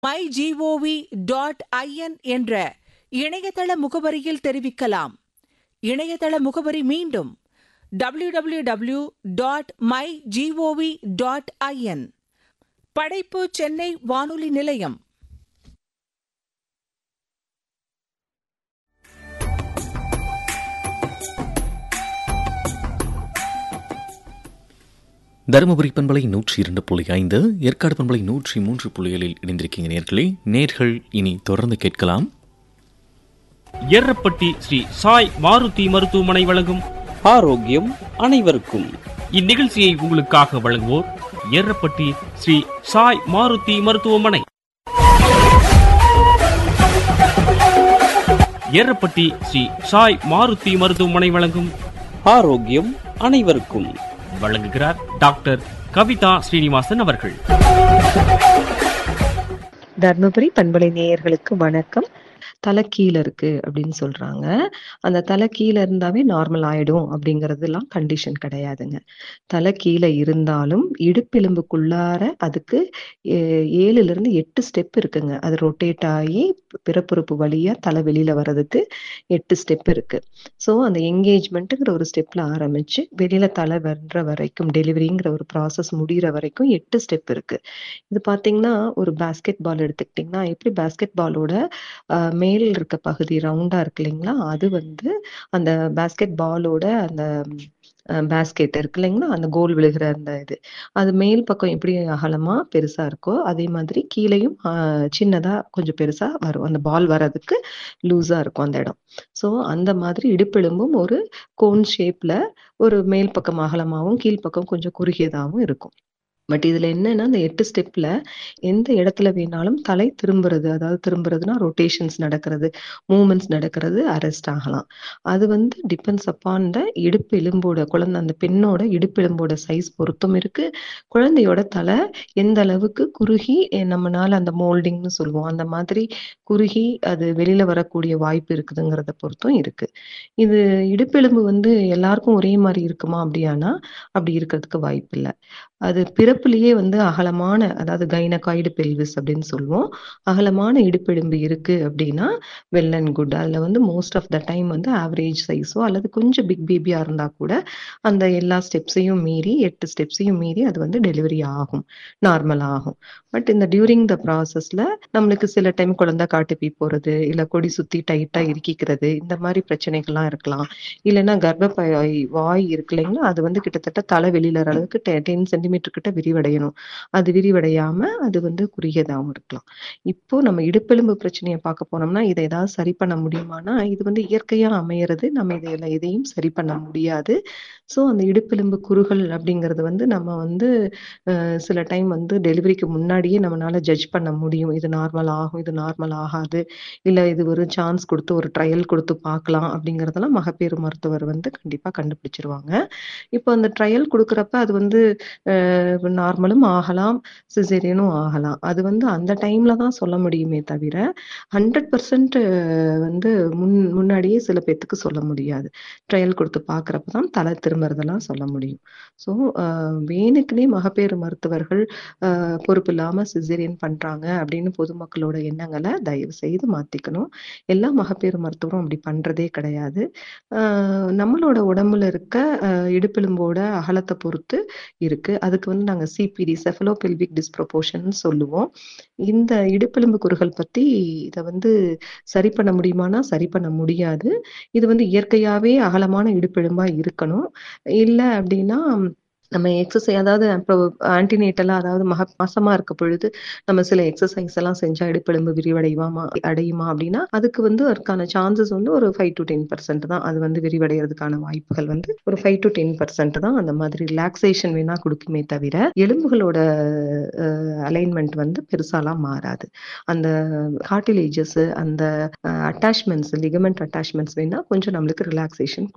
my GOV dot IN என்ற இணையதள முகவரியில் தெரிவிக்கலாம் இணையதள முகவரி மீண்டும் www.mygov.in dot my GOV dot IN படைப்பு சென்னை வானொலி நிலையம் தருமபுரி பண்பலை நூற்றி இரண்டு புள்ளி ஐந்து ஏற்காடு பண்பலை நூற்றி மூன்று புள்ளிகளில் இணைந்திருக்கீங்க நேர்களே நேர்கள் இனி தொடர்ந்து கேட்கலாம் எர்ரப்பட்டி ஸ்ரீ சாய் மாருதி மருத்துவமனை வழங்கும் ஆரோக்கியம் அனைவருக்கும் இந்நிகழ்ச்சியை உங்களுக்காக வழங்குவோர் எர்ரப்பட்டி ஸ்ரீ சாய் மாருதி மருத்துவமனை எர்ரப்பட்டி ஸ்ரீ சாய் மாருதி மருத்துவமனை வழங்கும் ஆரோக்கியம் அனைவருக்கும் வழங்குகிறார் டாக்டர் கவிதா ஸ்ரீனிவாசன் அவர்கள் தர்மபுரி பண்பலை நேயர்களுக்கு வணக்கம் தலை கீழே இருக்கு அப்படின்னு சொல்றாங்க அந்த தலை கீழே இருந்தாவே நார்மல் ஆயிடும் அப்படிங்கறதுலாம் கண்டிஷன் கிடையாதுங்க தலை கீழே இருந்தாலும் இடுப்பெலும்புக்குள்ளார அதுக்கு ஏ- ஏழுல இருந்து எட்டு ஸ்டெப் இருக்குங்க அது ரொட்டேட் ஆகி பிறப்புறுப்பு வழியா தலை வெளியில வர்றதுக்கு எட்டு ஸ்டெப் இருக்கு ஸோ அந்த என்கேஜ்மெண்ட்டுங்கிற ஒரு ஸ்டெப்ல ஆரம்பிச்சு வெளியில தலை வர்ற வரைக்கும் டெலிவரிங்கிற ஒரு ப்ராசஸ் முடியிற வரைக்கும் எட்டு ஸ்டெப் இருக்கு இது பாத்தீங்கன்னா ஒரு பாஸ்கெட் பால் எடுத்துக்கிட்டிங்கன்னா எப்படி பாஸ்கெட் பாலோட மேல் இருக்க பகுதி ரவுண்டா இருக்கு இல்லைங்களா அது வந்து அந்த பாஸ்கெட் பாலோட அந்த பேஸ்கெட் இருக்கு இல்லைங்களா அந்த கோல் விழுகிற அந்த இது அது மேல் பக்கம் எப்படி அகலமா பெருசா இருக்கோ அதே மாதிரி கீழேயும் ஆஹ், சின்னதா கொஞ்சம் பெருசா வரும் அந்த பால் வர்றதுக்கு லூஸா இருக்கும் அந்த இடம் ஸோ அந்த மாதிரி இடுப்பெலும்பும் ஒரு கோன் ஷேப்ல ஒரு மேல் பக்கம் அகலமாவும் கீழ்ப்பக்கம் கொஞ்சம் குறுகியதாகவும் இருக்கும் பட் இதுல என்னன்னா இந்த எட்டு ஸ்டெப்ல எந்த இடத்துல வேணாலும் தலை திரும்புறது அதாவது திரும்புறதுன்னா ரொட்டேஷன்ஸ் நடக்கிறது மூமெண்ட்ஸ் நடக்கிறது அரெஸ்ட் ஆகலாம் அது வந்து டிபெண்ட்ஸ் அப்பான் த இடுப்பு எலும்போட குழந்தை அந்த பெண்ணோட இடுப்பு எலும்போட சைஸ் பொறுத்தும் இருக்கு குழந்தையோட தலை எந்த அளவுக்கு குறுகி அஹ் நம்மனால அந்த மோல்டிங்னு சொல்லுவோம் அந்த மாதிரி குறுகி அது வெளியில வரக்கூடிய வாய்ப்பு இருக்குதுங்கிறத பொறுத்தும் இருக்கு இது இடுப்பெலும்பு வந்து எல்லாருக்கும் ஒரே மாதிரி இருக்குமா அப்படியானா அப்படி இருக்கிறதுக்கு வாய்ப்பு இல்லை அது பிறப்புலயே வந்து அகலமான அதாவது கைனகாய்டு பெல்விஸ் அப்படின்னு சொல்லுவோம் அகலமான இடுப்பெலும்பு இருக்கு அப்படின்னா வெல் அண்ட் குட் அதுல வந்து மோஸ்ட் ஆஃப் த டைம் வந்து ஆவரேஜ் சைஸோ அல்லது கொஞ்சம் பிக் பேபியா இருந்தா கூட அந்த எல்லா ஸ்டெப்ஸையும் மீறி எட்டு ஸ்டெப்ஸையும் மீறி அது வந்து டெலிவரி ஆகும் நார்மல் ஆகும் பட் இந்த டியூரிங் த ப்ராசஸ்ல நம்மளுக்கு சில டைம் குழந்தை காட்டுப்பி போறது இல்ல கொடி சுத்தி டைட்டா இறுக்கிக்கிறது இந்த மாதிரி பிரச்சனைகள்லாம் இருக்கலாம் இல்லைன்னா கர்ப்பப்பை வாய் இருக்கு இல்லைங்களா அது வந்து கிட்டத்தட்ட தலை வெளியில வர அளவுக்கு டென் சென்டிமீட்டர் கிட்ட விரிவடையணும் அது விரிவடையாம அது வந்து குறுகியதாகவும் இருக்கலாம் இப்போ நம்ம இடுப்பெலும்பு பிரச்சனையை பார்க்க போனோம்னா இதை ஏதாவது சரி பண்ண முடியுமானா இது வந்து இயற்கையா அமையறது நம்ம இதை எதையும் சரி பண்ண முடியாது ஸோ அந்த இடுப்பெலும்பு குறுகல் அப்படிங்கிறது வந்து நம்ம வந்து அஹ், சில டைம் வந்து டெலிவரிக்கு முன்னாடியே நம்மளால ஜட்ஜ் பண்ண முடியும் இது நார்மல் ஆகும் இது நார்மல் ஆகாது இல்ல இது ஒரு சான்ஸ் கொடுத்து ஒரு ட்ரையல் கொடுத்து பார்க்கலாம் அப்படிங்கறதெல்லாம் மகப்பேறு மருத்துவர் வந்து கண்டிப்பா கண்டுபிடிச்சிருவாங்க இப்போ அந்த ட்ரையல் கொடுக்கறப்ப அது வந்து நார்மலும் ஆகலாம் சிசேரியனும் ஆகலாம் அது வந்து அந்த டைம்ல தான் சொல்ல முடியுமே தவிர ஹண்ட்ரட் பர்சன்ட் வந்து முன் முன்னாடியே சில பேர்த்துக்கு சொல்ல முடியாது ட்ரையல் கொடுத்து பார்க்கறப்ப தான் தலை திரும்புறதெல்லாம் சொல்ல முடியும் ஸோ வேணுக்குனே மகப்பேறு மருத்துவர்கள் ஆஹ் பொறுப்பு இல்லாம சிசேரியன் பண்றாங்க அப்படின்னு பொதுமக்களோட எண்ணங்களை தயவு செய்து மாத்திக்கணும் எல்லா மகப்பேறு மருத்துவரும் அப்படி பண்றதே கிடையாது ஆஹ் நம்மளோட உடம்புல இருக்க ஆஹ் இடுப்பெலும்போட அகலத்தை பொறுத்து இருக்கு அதுக்கு வந்து நாங்க சிபிடி செஃபலோபெல்விக் டிஸ்ப்ரொபோர்ஷன் சொல்லுவோம் இந்த இடுப்பெலும்பு குறுகல் பத்தி இதை வந்து சரி பண்ண முடியுமானா சரி பண்ண முடியாது இது வந்து இயற்கையாவே அகலமான இடுப்பெலும்பா இருக்கணும் இல்ல அப்படின்னா நம்ம எக்ஸசைஸ் அதாவது இப்போ ஆன்டினேட்டலா அதாவது மக மாசமா இருக்க பொழுது நம்ம சில எக்ஸசைஸ் எல்லாம் செஞ்சா இடுப்பெலும்பு விரிவடையுமா அடையுமா அப்படின்னா அதுக்கு வந்து அதற்கான சான்சஸ் வந்து ஒரு ஃபைவ் டு டென் பர்சன்ட் தான் அது வந்து விரிவடைகிறதுக்கான வாய்ப்புகள் வந்து ஒரு ஃபைவ் டு டென் பர்சன்ட் தான் அந்த மாதிரி ரிலாக்ஸேஷன் வேணா கொடுக்குமே தவிர எலும்புகளோட அலைன்மெண்ட் வந்து பெருசாலாம் மாறாது அந்த கார்டிலேஜஸ் அந்த அட்டாச்மெண்ட்ஸ் லிகமெண்ட் அட்டாச்மெண்ட்ஸ் வேணா கொஞ்சம் நம்மளுக்கு ரிலாக்ஸேஷன்